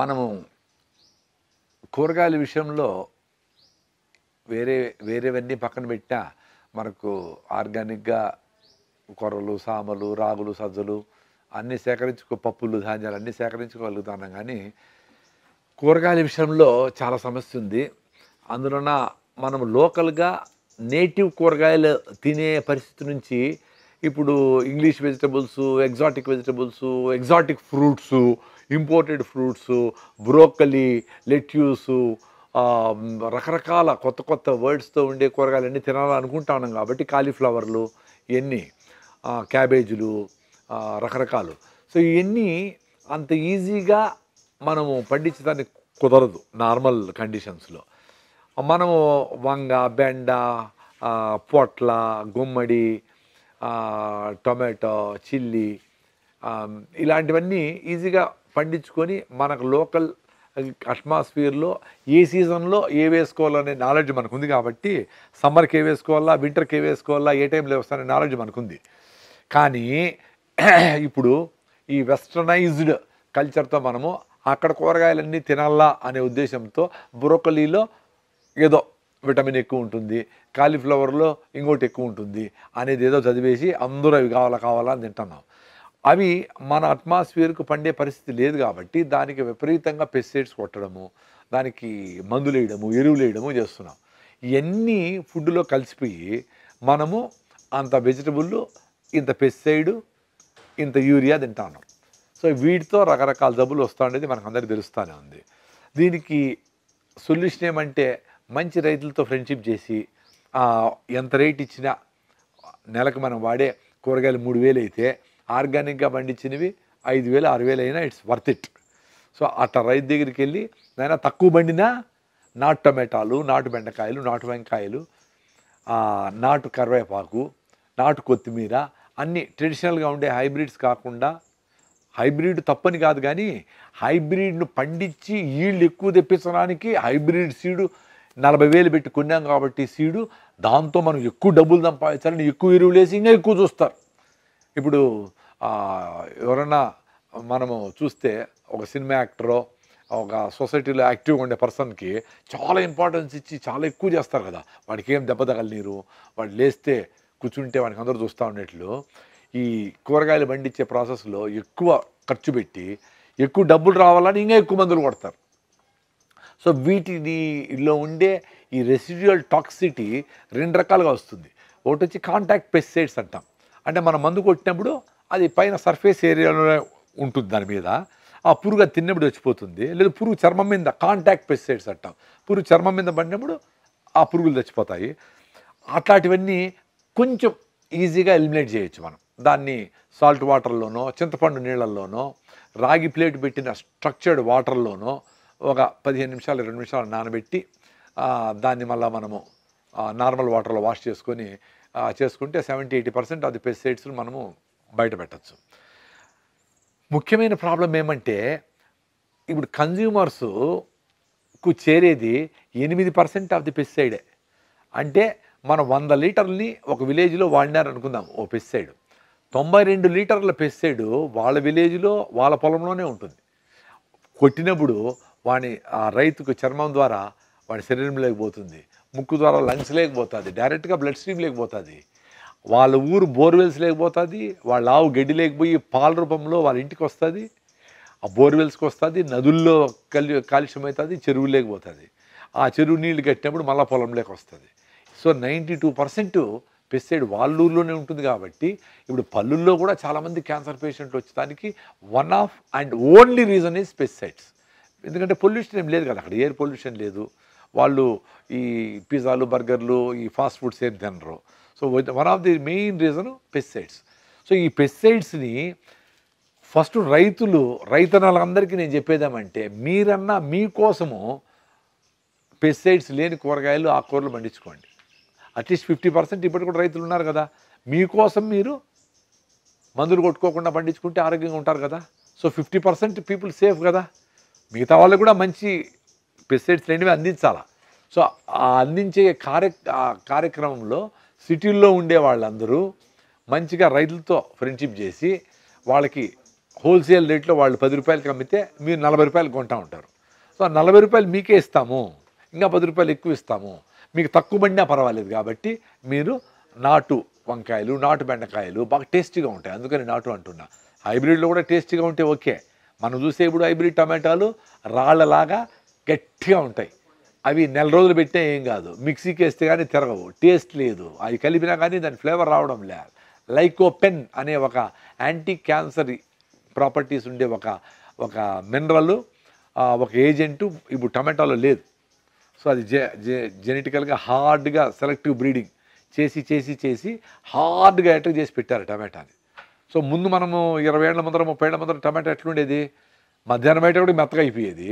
మనము కూరగాయల విషయంలో వేరే వేరేవన్నీ పక్కన పెట్టినా మనకు ఆర్గానిక్గా కొర్రలు సామలు రాగులు సజ్జలు అన్నీ సేకరించుకో పప్పులు ధాన్యాలు అన్నీ సేకరించుకోగలుగుతున్నాం కానీ కూరగాయల విషయంలో చాలా సమస్య ఉంది అందులోన మనం లోకల్గా నేటివ్ కూరగాయలు తినే పరిస్థితి నుంచి ఇప్పుడు English vegetables exotic vegetables exotic fruits imported fruits broccoli lettuce రకరకాల కొత్త కొత్త వర్డ్స్తో ఉండే కూరగాయలన్నీ తినాలనుకుంటా ఉన్నాం కాబట్టి కాలీఫ్లవర్లు ఇవన్నీ ఆ, క్యాబేజీలు ఆ, రకరకాలు సో ఇవన్నీ అంత ఈజీగా మనము పండించడానికి కుదరదు నార్మల్ కండిషన్స్లో మనము వంగ బెండ ఆ, పొట్ల గుమ్మడి ఆ, టొమాటో చిల్లీ ఆ, ఇలాంటివన్నీ ఈజీగా పండించుకొని మనకు లోకల్ అట్మాస్ఫియర్లో ఏ సీజన్లో ఏ వేసుకోవాలనే నాలెడ్జ్ మనకు ఉంది కాబట్టి సమ్మర్కి ఏ వేసుకోవాలా వింటర్కి ఏ వేసుకోవాలా ఏ టైంలో వస్తానే నాలెడ్జ్ మనకుంది కానీ ఇప్పుడు ఈ వెస్టర్నైజ్డ్ కల్చర్తో మనము అక్కడ కూరగాయలన్నీ తినాలా అనే ఉద్దేశంతో బ్రోకలీలో ఏదో విటమిన్ ఎక్కువ ఉంటుంది కాలీఫ్లవర్లో ఇంకోటి ఎక్కువ ఉంటుంది అనేది ఏదో చదివేసి అందరూ అవి కావాలా కావాలా అని తింటున్నాం అవి మన అట్మాస్ఫియర్కు పండే పరిస్థితి లేదు కాబట్టి దానికి విపరీతంగా పెస్టిసైడ్స్ కొట్టడము దానికి మందులు వేయడము ఎరువులు వేయడము చేస్తున్నాం ఇవన్నీ ఫుడ్లో కలిసిపోయి మనము అంత వెజిటబుల్ ఇంత పెస్టిసైడ్ ఇంత యూరియా తింటాను సో వీటితో రకరకాల జబ్బులు వస్తూ ఉండేది మనకు అందరికీ తెలుస్తూనే ఉంది దీనికి సొల్యూషన్ ఏమంటే మంచి రైతులతో ఫ్రెండ్షిప్ చేసి ఆ, ఎంత రేట్ ఇచ్చినా నెలకు మనం వాడే కూరగాయలు మూడు వేలు అయితే ఆర్గానిక్గా పండించినవి ఐదు వేలు ఆరు వేలు అయినా ఇట్స్ వర్త్ ఇట్ సో అట్లా రైతు దగ్గరికి వెళ్ళి నైనా తక్కువ పండినా నాటు టమాటాలు నాటు బెండకాయలు నాటు వంకాయలు ఆ, నాటు కరివేపాకు నాటు కొత్తిమీర అన్నీ ట్రెడిషనల్గా ఉండే హైబ్రిడ్స్ కాకుండా హైబ్రిడ్ తప్పని కాదు కానీ హైబ్రిడ్ను పండించి ఈళ్ళు ఎక్కువ తెప్పించడానికి హైబ్రిడ్ సీడు నలభై వేలు పెట్టి కొన్నాం కాబట్టి సీడు దాంతో మనం ఎక్కువ డబ్బులు సంపాదించాలని ఎక్కువ ఎరువులు వేసి ఇంకా ఎక్కువ చూస్తారు ఇప్పుడు ఆ, ఎవరన్నా మనము చూస్తే ఒక సినిమా యాక్టరో ఒక సొసైటీలో యాక్టివ్గా ఉండే పర్సన్కి చాలా ఇంపార్టెన్స్ ఇచ్చి చాలా ఎక్కువ చేస్తారు కదా వాడికి ఏం దెబ్బ తగలనీరు వాడు లేస్తే కూర్చుంటే వాడికి అందరూ చూస్తూ ఉండేట్లు ఈ కూరగాయలు పండించే ప్రాసెస్లో ఎక్కువ ఖర్చు పెట్టి ఎక్కువ డబ్బులు రావాలని ఇంకా ఎక్కువ మందులు కొడతారు సో వీటిలో ఉండే ఈ రెసిడ్యువల్ టాక్సిటీ రెండు రకాలుగా వస్తుంది ఒకటి వచ్చి కాంటాక్ట్ పెస్టిసైడ్స్ అంటాం అంటే మనం మందు కొట్టినప్పుడు అది పైన సర్ఫేస్ ఏరియాలోనే ఉంటుంది దాని మీద ఆ పురుగు అది తిన్నప్పుడు చచ్చిపోతుంది లేదా పురుగు చర్మం మీద కాంటాక్ట్ పెస్టిసైడ్స్ అంటాం పురుగు చర్మం మీద పడినప్పుడు ఆ పురుగులు చచ్చిపోతాయి అట్లాంటివన్నీ కొంచెం ఈజీగా ఎలిమినేట్ చేయొచ్చు మనం దాన్ని సాల్ట్ వాటర్లోనో చింతపండు నీళ్ళల్లోనో రాగి ప్లేట్ పెట్టిన స్ట్రక్చర్డ్ వాటర్లోనో ఒక పదిహేను నిమిషాలు ఇరవై నిమిషాలు నానబెట్టి ఆ, దాన్ని మళ్ళీ మనము నార్మల్ వాటర్లో వాష్ చేసుకొని ఆ, చేసుకుంటే seventy eighty percent of the pesticides మనము బయట పెట్టచ్చు ముఖ్యమైన ప్రాబ్లం ఏమంటే ఇప్పుడు కన్జ్యూమర్స్కు చేరేది ఎనిమిది పర్సెంట్ ఆఫ్ ది పెస్టిసైడే అంటే మనం వంద లీటర్ని ఒక విలేజ్లో వాడినారు అనుకుందాం ఓ పెస్టిసైడ్ తొంభై రెండు లీటర్ల పెస్టిసైడ్ వాళ్ళ విలేజ్లో వాళ్ళ పొలంలోనే ఉంటుంది కొట్టినప్పుడు వాని ఆ రైతుకు చర్మం ద్వారా వాడి శరీరంలోకి పోతుంది ముక్కు ద్వారా లంగ్స్ లేకపోతుంది డైరెక్ట్గా బ్లడ్ స్ట్రీమ్ లేకపోతుంది వాళ్ళ ఊరు బోర్వెల్స్ లేకపోతుంది వాళ్ళ ఆవు గడ్డి లేకపోయి పాల రూపంలో వాళ్ళ ఇంటికి వస్తుంది ఆ బోర్వెల్స్కి వస్తుంది నదుల్లో కలి కాలుష్యం అవుతుంది చెరువు లేకపోతుంది ఆ చెరువు నీళ్లు కట్టినప్పుడు మళ్ళీ పొలంలోకి వస్తుంది so ninety two percent pesticide వాళ్ళ ఊర్లోనే ఉంటుంది కాబట్టి ఇప్పుడు పళ్ళుల్లో కూడా చాలామంది క్యాన్సర్ పేషెంట్లు వచ్చేదానికి one of and only reason is pesticides ఎందుకంటే పొల్యూషన్ ఏం లేదు కదా అక్కడ ఎయిర్ పొల్యూషన్ లేదు వాళ్ళు ఈ పిజ్జాలు బర్గర్లు ఈ ఫాస్ట్ ఫుడ్స్ ఏం తినరు so one of the main reason pesticides so ఈ పెస్టిసైడ్స్ని ఫస్ట్ రైతులు రైతన్నలందరికీ నేను చెప్పేదేమంటే మీరన్నా మీకోసము పెస్టిసైడ్స్ లేని కూరగాయలు ఆకుకూరలు పండించుకోండి అట్లీస్ట్ ఫిఫ్టీ పర్సెంట్ ఇప్పటి కూడా రైతులు ఉన్నారు కదా మీకోసం మీరు మందులు కొట్టుకోకుండా పండించుకుంటే ఆరోగ్యంగా ఉంటారు కదా so fifty percent people safe కదా మిగతా వాళ్ళు కూడా మంచి పెస్టిసైడ్స్ లేనివి అందించాలా సో ఆ అందించే కార్య ఆ కార్యక్రమంలో సిటీల్లో ఉండే వాళ్ళందరూ మంచిగా రైతులతో ఫ్రెండ్షిప్ చేసి వాళ్ళకి హోల్సేల్ రేట్లో వాళ్ళు పది రూపాయలకి అమ్మితే మీరు నలభై రూపాయలు కొంటా ఉంటారు సో ఆ నలభై రూపాయలు మీకే ఇస్తాము ఇంకా పది రూపాయలు ఎక్కువ ఇస్తాము మీకు తక్కువ పడినా పర్వాలేదు కాబట్టి మీరు నాటు వంకాయలు నాటు బెండకాయలు బాగా టేస్టీగా ఉంటాయి అందుకని నాటు అంటున్నా హైబ్రిడ్లో కూడా టేస్టీగా ఉంటే ఓకే మనం చూసే ఇప్పుడు హైబ్రిడ్ టమాటాలు రాళ్ళలాగా గట్టిగా ఉంటాయి అవి నెల రోజులు పెట్టినా ఏం కాదు మిక్సీకి వేస్తే కానీ తిరగవు టేస్ట్ లేదు అవి కలిపినా కానీ దాని ఫ్లేవర్ రావడం లేదు లైకోపెన్ అనే ఒక యాంటీ క్యాన్సర్ ప్రాపర్టీస్ ఉండే ఒక ఒక మినరల్ ఒక ఏజెంటు ఇప్పుడు టమాటాలో లేదు సో అది జె జె జెనెటికల్గా హార్డ్గా సెలెక్టివ్ బ్రీడింగ్ చేసి చేసి చేసి హార్డ్గా అటాక్ చేసి పెట్టారు టమాటాని సో ముందు మనము ఇరవై ఏళ్ళ ముందర ముప్పై ఏళ్ళ ముందర టమాటా ఎట్లుండేది మధ్యాహ్నం బయట కూడా మెత్తగా అయిపోయేది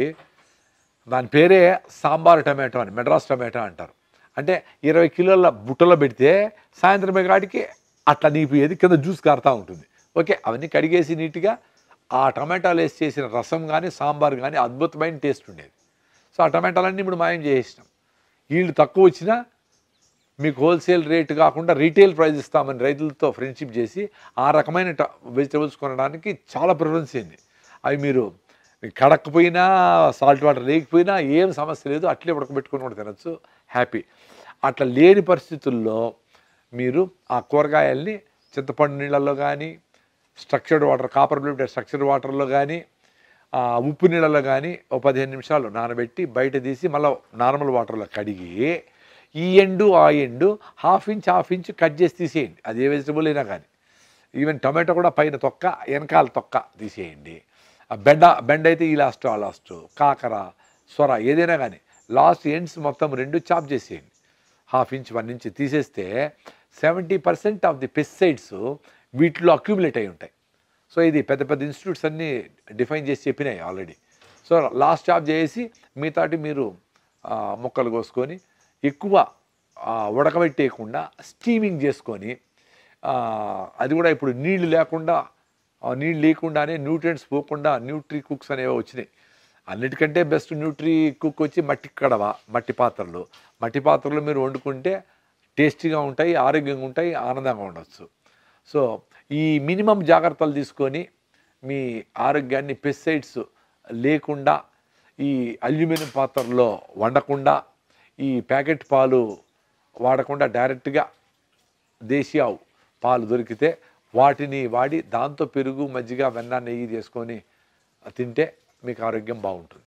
దాని పేరే సాంబార్ టమాటో అని మెడ్రాస్ టమాటో అంటారు అంటే ఇరవై కిలోల బుట్టలో పెడితే సాయంత్రం కాటికి అట్లా నీపియేది కింద జ్యూస్ కారుతూ ఉంటుంది ఓకే అవన్నీ కడిగేసి నీట్గా ఆ టమాటాలు వేసి చేసిన రసం కానీ సాంబార్ కానీ అద్భుతమైన టేస్ట్ ఉండేది సో ఆ టమాటాలన్నీ ఇప్పుడు మాయం చేసేసినాం వీళ్ళు తక్కువ వచ్చినా మీకు హోల్సేల్ రేట్ కాకుండా రీటైల్ ప్రైస్ ఇస్తామని రైతులతో ఫ్రెండ్షిప్ చేసి ఆ రకమైన వెజిటబుల్స్ కొనడానికి చాలా ప్రిఫరెన్స్ అయింది అవి మీరు కడకపోయినా సాల్ట్ వాటర్ లేకపోయినా ఏం సమస్య లేదు అట్లే ఉడకబెట్టుకొని కూడా తినచ్చు హ్యాపీ అట్లా లేని పరిస్థితుల్లో మీరు ఆ కూరగాయల్ని చింతపండు నీళ్ళల్లో కానీ structured water copper blood structured వాటర్లో కానీ ఆ, ఉప్పు నీళ్ళలో కానీ ఓ పదిహేను నిమిషాలు నానబెట్టి బయట తీసి మళ్ళీ నార్మల్ వాటర్లో కడిగి ఈ ఎండు ఆ ఎండు half inch half inch cut చేసి తీసేయండి అది ఏ వెజిటబుల్ అయినా కానీ ఈవెన్ టమాటో కూడా పైన తొక్క వెనకాల తొక్క తీసేయండి ఆ బెండ బెండ అయితే ఈ లాస్ట్ ఆ లాస్ట్ కాకర సొర ఏదైనా కానీ లాస్ట్ ఎండ్స్ మొత్తం రెండు చాప్ చేసేయండి హాఫ్ ఇంచ్ వన్ ఇంచ్ తీసేస్తే seventy percent of the pesticides వీటిలో అక్యూములేట్ అయి ఉంటాయి సో ఇది పెద్ద పెద్ద ఇన్స్టిట్యూట్స్ అన్నీ డిఫైన్ చేసి చెప్పినాయి ఆల్రెడీ సో లాస్ట్ జాబ్ చేసి మిగతాటి మీరు ఆ, ముక్కలు కోసుకొని ఎక్కువ ఆ, ఉడకబెట్టేయకుండా స్టీమింగ్ చేసుకొని ఆ, అది కూడా ఇప్పుడు నీళ్లు లేకుండా ఆ, నీళ్ళు లేకుండానే న్యూట్రియంట్స్ పోకుండా న్యూట్రీ కుక్స్ అనేవి వచ్చినాయి అన్నిటికంటే బెస్ట్ న్యూట్రీ కుక్ వచ్చి మట్టి కడవ మట్టి పాత్రలు మట్టి పాత్రలు మీరు వండుకుంటే టేస్టీగా ఉంటాయి ఆరోగ్యంగా ఉంటాయి ఆనందంగా ఉండొచ్చు సో ఈ మినిమం జాగ్రత్తలు తీసుకొని మీ ఆరోగ్యాన్ని పెస్టిసైడ్స్ లేకుండా ఈ అల్యూమినియం పాత్రలో వండకుండా ఈ ప్యాకెట్ పాలు వాడకుండా డైరెక్ట్గా దేశీ ఆవు పాలు దొరికితే వాటిని వాడి దాంతో పెరుగు మజ్జిగ వెన్న నెయ్యి చేసుకొని తింటే మీకు ఆరోగ్యం బాగుంటుంది